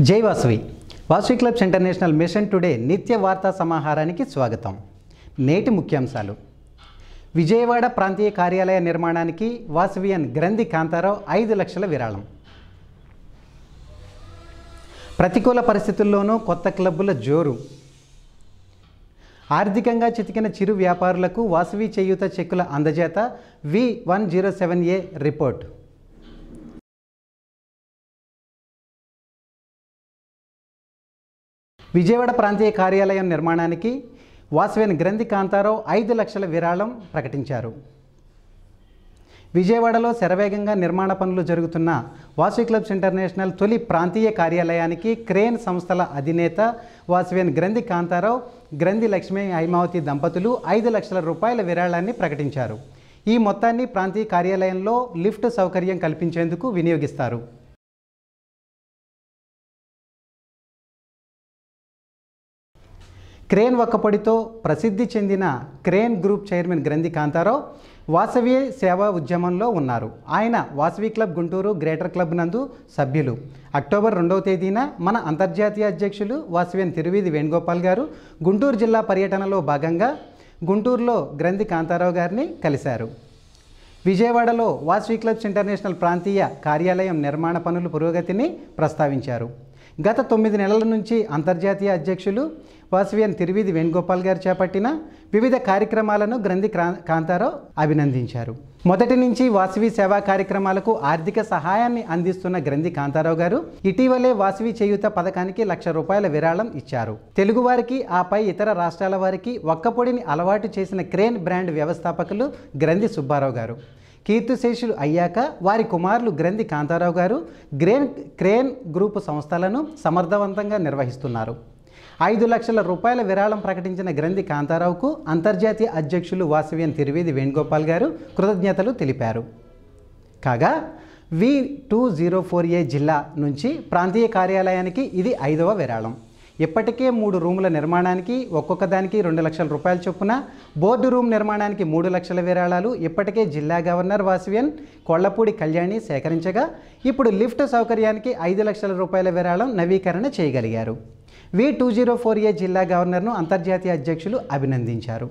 జై Vasavi Vasavi clubs international mission today నిత్య వార్తా సమాహారానికి స్వాగతం నేటి ముఖ్యాంశాలు విజయవాడ ప్రాంతీయ కార్యాలయ నిర్మాణానికి వాసవియన్ గ్రంథి కాంతారావు ఐదు లక్షల విరాళం ప్రతికూల పరిస్థితుల్లోనూ కొత్త క్లబ్బుల జోరు ఆర్థికంగా చితికిన చిరు వ్యాపారులకు వాసవి చేయూత చెక్కుల అందజేత V one zero seven A report Vijayawada ప్రాంతీయ కార్యాలయం నిర్మాణానికి వాసవేన్ గ్రంథి కాంతారావు ఐదు లక్షల విరాళం ప్రకటించారు విజయవాడలో శరవేగంగా నిర్మాణ పనులు జరుగుతున్న వాసవి క్లబ్స్ ఇంటర్నేషనల్ తొలి ప్రాంతీయ కార్యాలయానికి క్రేన్ సంస్థల అధినేత వాసవేన్ గ్రంథి కాంతారావు గ్రంథి లక్ష్మీ హైమావతి దంపతులు ఐదు లక్షల రూపాయల విరాళాన్ని ప్రకటించారు ఈ మొత్తాన్ని ప్రాంతీయ కార్యాలయంలో లిఫ్ట్ సౌకర్యం కల్పించేందుకు వినియోగిస్తారు క్రేన్ ఒక్కపొడితో ప్రసిద్ధి చెందిన క్రేన్ గ్రూప్ చైర్మన్ గ్రంథి కాంతారావు వాసవి సేవా ఉద్యమంలో ఉన్నారు ఆయన Vasavi club Guntur greater club నందు సభ్యులు అక్టోబర్ రెండవ తేదీన మన అంతర్జాతీయ అధ్యక్షులు వాసవియన్ తిరువీధి వేణుగోపాల్ గారు గుంటూరు జిల్లా పర్యటనలో భాగంగా గుంటూరులో గ్రంథి కాంతారావు గారిని కలిశారు విజయవాడలో వాసవి క్లబ్స్ ఇంటర్నేషనల్ ప్రాంతీయ కార్యాలయం నిర్మాణ పనుల పురోగతిని ప్రస్తావించారు గత తొమ్మిది నెలల నుంచి అంతర్జాతీయ అధ్యక్షులు వాసవియన్ తిరువీధి వేణుగోపాల్ గారు చేపట్టిన వివిధ కార్యక్రమాలను గ్రంథి క్రా- కాంతారావు అభినందించారు మొదటి నుంచి వాసవి సేవా కార్యక్రమాలకు ఆర్థిక సహాయాన్ని అందిస్తున్న గ్రంథి కాంతారావు గారు ఇటీవలే వాసవి చేయూత పథకానికి లక్ష రూపాయల విరాళం ఇచ్చారు తెలుగువారికి ఆపై ఇతర రాష్ట్రాల వారికి ఒక్కపొడిని అలవాటు చేసిన క్రేన్ బ్రాండ్ వ్యవస్థాపకులు గ్రంథి సుబ్బారావు గారు కీర్తిశేషులు అయ్యాక వారి కుమారులు గ్రంథి కాంతారావు గారు గ్రేన్ క్రేన్ గ్రూపు సంస్థలను సమర్థవంతంగా నిర్వహిస్తున్నారు ఐదు లక్షల రూపాయల విరాళం ప్రకటించిన గ్రంథి కాంతారావుకు అంతర్జాతీయ అధ్యక్షులు వాసవ్యన్ తిరువేది వేణుగోపాల్ గారు కృతజ్ఞతలు తెలిపారు కాగా V two zero four A జిల్లా నుంచి ప్రాంతీయ కార్యాలయానికి ఇది ఐదవ విరాళం ఇప్పటికే మూడు రూముల నిర్మాణానికి ఒక్కొక్క దానికి రెండు లక్షల రూపాయల చొప్పున బోర్డు రూమ్ నిర్మాణానికి మూడు లక్షల విరాళాలు ఇప్పటికే జిల్లా గవర్నర్ వాసవ్యన్ కొళ్లపూడి కళ్యాణి సేకరించగా ఇప్పుడు లిఫ్ట్ సౌకర్యానికి ఐదు లక్షల రూపాయల విరాళం నవీకరణ చేయగలిగారు V two zero four A జిల్లా గవర్నర్ను అంతర్జాతీయ అధ్యక్షులు అభినందించారు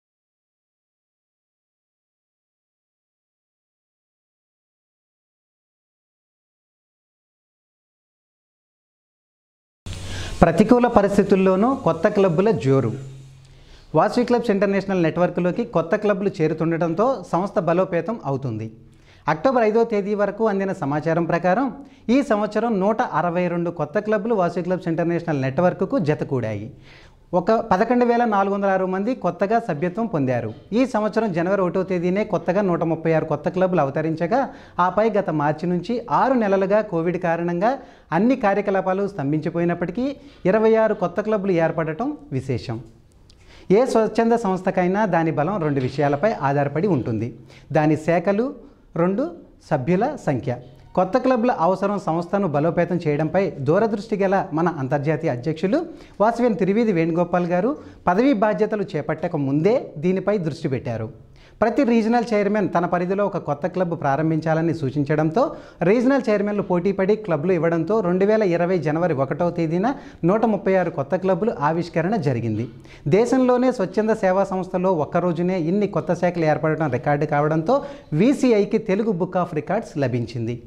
ప్రతికూల పరిస్థితుల్లోనూ కొత్త క్లబ్బుల జోరు వాసవి క్లబ్స్ ఇంటర్నేషనల్ నెట్వర్క్లోకి కొత్త క్లబ్లు చేరుతుండటంతో సంస్థ బలోపేతం అవుతుంది అక్టోబర్ ఐదో తేదీ వరకు అందిన సమాచారం ప్రకారం ఈ సంవత్సరం నూట అరవై రెండు కొత్త క్లబ్లు వాసవి క్లబ్స్ ఇంటర్నేషనల్ నెట్వర్క్కు జతకూడాయి ఒక పదకొండు వేల నాలుగు వందల ఆరు మంది కొత్తగా సభ్యత్వం పొందారు ఈ సంవత్సరం జనవరి ఒకటో తేదీనే కొత్తగా నూట ముప్పై ఆరు కొత్త క్లబ్లు అవతరించగా ఆపై గత మార్చి నుంచి ఆరు నెలలుగా కోవిడ్ కారణంగా అన్ని కార్యకలాపాలు స్తంభించిపోయినప్పటికీ ఇరవై ఆరు కొత్త క్లబ్లు ఏర్పడటం విశేషం ఏ స్వచ్ఛంద సంస్థకైనా దాని బలం రెండు విషయాలపై ఆధారపడి ఉంటుంది దాని శాఖలు రెండు సభ్యుల సంఖ్య కొత్త క్లబ్ల అవసరం సంస్థను బలోపేతం చేయడంపై దూరదృష్టి గల మన అంతర్జాతీయ అధ్యక్షులు వాసవియన్ తిరువీధి వేణుగోపాల్ గారు పదవీ బాధ్యతలు చేపట్టక ముందే దీనిపై దృష్టి పెట్టారు ప్రతి రీజనల్ చైర్మన్ తన పరిధిలో ఒక కొత్త క్లబ్ ప్రారంభించాలని సూచించడంతో రీజనల్ చైర్మన్లు పోటీపడి క్లబ్లు ఇవ్వడంతో రెండు వేల ఇరవై జనవరి ఒకటవ తేదీన నూట ముప్పై ఆరు కొత్త క్లబ్లు ఆవిష్కరణ జరిగింది దేశంలోనే స్వచ్ఛంద సేవా సంస్థలో ఒక్క రోజునే ఇన్ని కొత్త శాఖలు ఏర్పడటం రికార్డు కావడంతో వీసీఐకి తెలుగు బుక్ ఆఫ్ రికార్డ్స్ లభించింది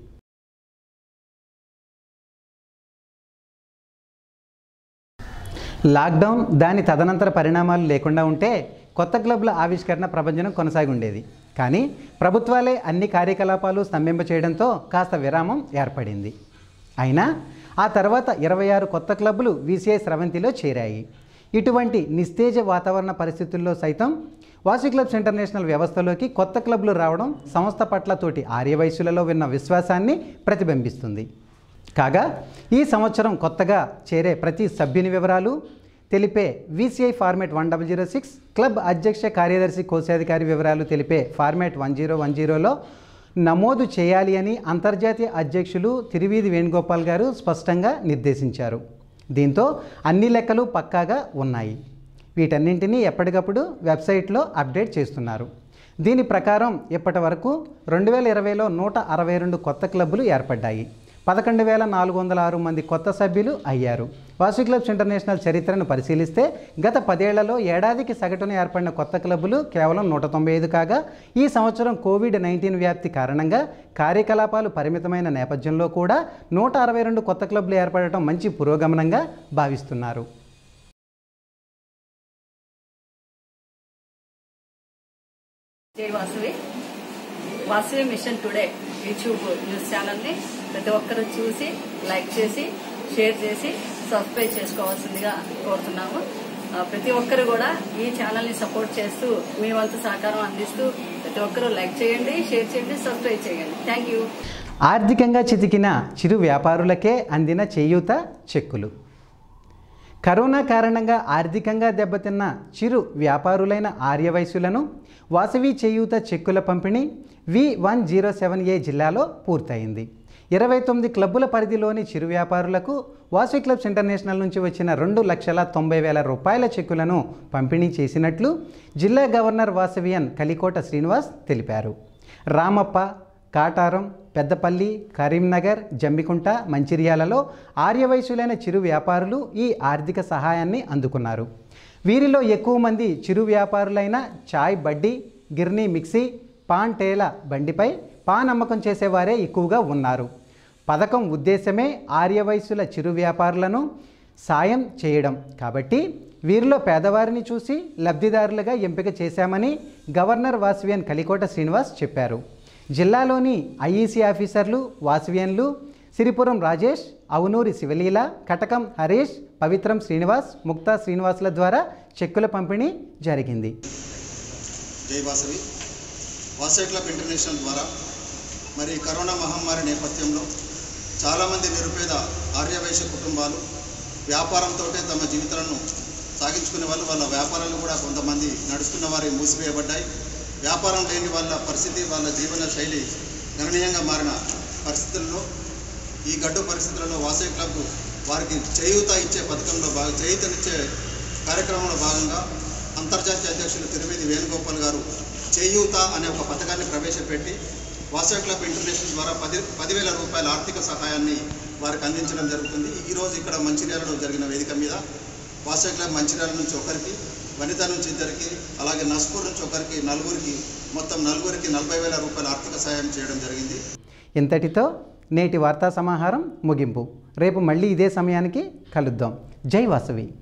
లాక్డౌన్ దాని తదనంతర పరిణామాలు లేకుండా ఉంటే కొత్త క్లబ్ల ఆవిష్కరణ ప్రపంచం కొనసాగి ఉండేది కానీ ప్రభుత్వాలే అన్ని కార్యకలాపాలు స్తంభింప చేయడంతో కాస్త విరామం ఏర్పడింది అయినా ఆ తర్వాత ఇరవై ఆరు కొత్త క్లబ్లు వీసీఐ స్రవంతిలో చేరాయి ఇటువంటి నిస్తేజ వాతావరణ పరిస్థితుల్లో సైతం వాసి క్లబ్స్ ఇంటర్నేషనల్ వ్యవస్థలోకి కొత్త క్లబ్లు రావడం సంస్థ పట్ల తోటి ఆర్యవయస్సులలో ఉన్న విశ్వాసాన్ని ప్రతిబింబిస్తుంది కాగా ఈ సంవత్సరం కొత్తగా చేరే ప్రతి సభ్యుని వివరాలు తెలిపే VCI format one double zero six club అధ్యక్ష కార్యదర్శి కోశాధికారి వివరాలు తెలిపే ఫార్మేట్ వన్ జీరో వన్ జీరోలో నమోదు చేయాలి అని అంతర్జాతీయ అధ్యక్షులు తిరువీధి వేణుగోపాల్ గారు స్పష్టంగా నిర్దేశించారు దీంతో అన్ని లెక్కలు పక్కాగా ఉన్నాయి వీటన్నింటినీ ఎప్పటికప్పుడు వెబ్సైట్లో అప్డేట్ చేస్తున్నారు దీని ప్రకారం ఇప్పటి వరకు రెండు వేల ఇరవైలో నూట అరవై రెండు కొత్త క్లబ్బులు ఏర్పడ్డాయి పదకొండు వేల నాలుగు వందల ఆరు మంది కొత్త సభ్యులు అయ్యారు వాసవి క్లబ్స్ ఇంటర్నేషనల్ చరిత్రను పరిశీలిస్తే గత పదేళ్లలో ఏడాదికి సగటున ఏర్పడిన కొత్త క్లబ్బులు కేవలం నూట తొంభై ఐదు కాగా ఈ సంవత్సరం కోవిడ్ నైన్టీన్ వ్యాప్తి కారణంగా కార్యకలాపాలు పరిమితమైన నేపథ్యంలో కూడా నూట అరవై రెండు కొత్త క్లబ్లు ఏర్పడటం మంచి పురోగమనంగా భావిస్తున్నారు జై Vasavi Vasavi mission today YouTube news ఛానల్ని ప్రతి ఒక్కరూ చూసి లైక్ చేసి షేర్ చేసి సబ్స్క్రైబ్ చేసుకోవాల్సిందిగా కోరుతున్నాము ఆ, ప్రతి ఒక్కరు కూడా ఈ ఛానల్ని సపోర్ట్ చేస్తూ మీ వంతు సహకారం అందిస్తూ ప్రతి ఒక్కరూ లైక్ చేయండి షేర్ చేయండి సబ్స్క్రైబ్ చేయండి థ్యాంక్ యూ ఆర్థికంగా చితికిన చిరు వ్యాపారులకే అందిన చేయూత చెక్కులు కరోనా కారణంగా ఆర్థికంగా దెబ్బతిన్న చిరు వ్యాపారులైన ఆర్యవైశ్యులను వాసవి చేయూత చెక్కుల పంపిణీ V one zero seven A జిల్లాలో పూర్తయింది ఇరవై తొమ్మిది క్లబ్బుల పరిధిలోని చిరు వ్యాపారులకు వాసవి క్లబ్స్ ఇంటర్నేషనల్ నుంచి వచ్చిన రెండు లక్షల తొంభై వేల రూపాయల చెక్కులను పంపిణీ చేసినట్లు జిల్లా గవర్నర్ వాసవియన్ కలికోట శ్రీనివాస్ తెలిపారు రామప్ప కాటారం పెద్దపల్లి కరీంనగర్ జమ్మికుంట మంచిర్యాలలో ఆర్యవైశ్యులైన చిరు వ్యాపారులు ఈ ఆర్థిక సహాయాన్ని అందుకున్నారు వీరిలో ఎక్కువ మంది చిరు వ్యాపారులైన చాయ్ బడ్డీ గిర్నీ మిక్సీ పాన్ టేల బండిపై పాన్ అమ్మకం చేసేవారే ఎక్కువగా ఉన్నారు పథకం ఉద్దేశమే ఆర్యవైశ్యుల చిరు వ్యాపారులను సాయం చేయడం కాబట్టి వీరిలో పేదవారిని చూసి లబ్ధిదారులుగా ఎంపిక చేశామని గవర్నర్ వాసవియన్ కలికోట శ్రీనివాస్ చెప్పారు జిల్లాలోని ఐఈసీ ఆఫీసర్లు వాసవియన్లు సిరిపురం రాజేష్ అవునూరి శివలీల కటకం హరీష్ పవిత్రం శ్రీనివాస్ ముక్తా శ్రీనివాసుల ద్వారా చెక్కుల పంపిణీ జరిగింది జై వాసవి వాసవి క్లబ్ ఇంటర్నేషనల్ ద్వారా మరి కరోనా మహమ్మారి నేపథ్యంలో చాలామంది నిరుపేద ఆర్యవైశ్య కుటుంబాలు వ్యాపారంతో తమ జీవితాలను సాగించుకునే వాళ్ళు వాళ్ళ వ్యాపారాలు కూడా కొంతమంది నడుస్తున్న వారి మూసివేయబడ్డాయి వ్యాపారం లేని వాళ్ళ పరిస్థితి వాళ్ళ జీవన శైలి గణనీయంగా మారిన పరిస్థితుల్లో ఈ గడ్డు పరిస్థితులలో వాసవి క్లబ్ వారికి చేయూత ఇచ్చే పథకంలో భాగం చేయూతనిచ్చే కార్యక్రమంలో భాగంగా అంతర్జాతీయ అధ్యక్షులు తిరువేది వేణుగోపాల్ గారు చేయూత అనే ఒక పథకాన్ని ప్రవేశపెట్టి వాసవి క్లబ్ ఇంటర్నేషనల్ ద్వారా పది పదివేల రూపాయల ఆర్థిక సహాయాన్ని వారికి అందించడం జరుగుతుంది ఈరోజు ఇక్కడ మంచిర్యాలలో జరిగిన వేదిక మీద వాసవి క్లబ్ మంచిర్యాల నుంచి ఒకరికి వనిత నుంచి ఇద్దరికి అలాగే నస్పూర్ నుంచి ఒకరికి నలుగురికి మొత్తం నలుగురికి నలభై వేల రూపాయల ఆర్థిక సహాయం చేయడం జరిగింది ఇంతటితో నేటి వార్తా సమాహారం ముగింపు రేపు మళ్ళీ ఇదే సమయానికి కలుద్దాం జై వాసవి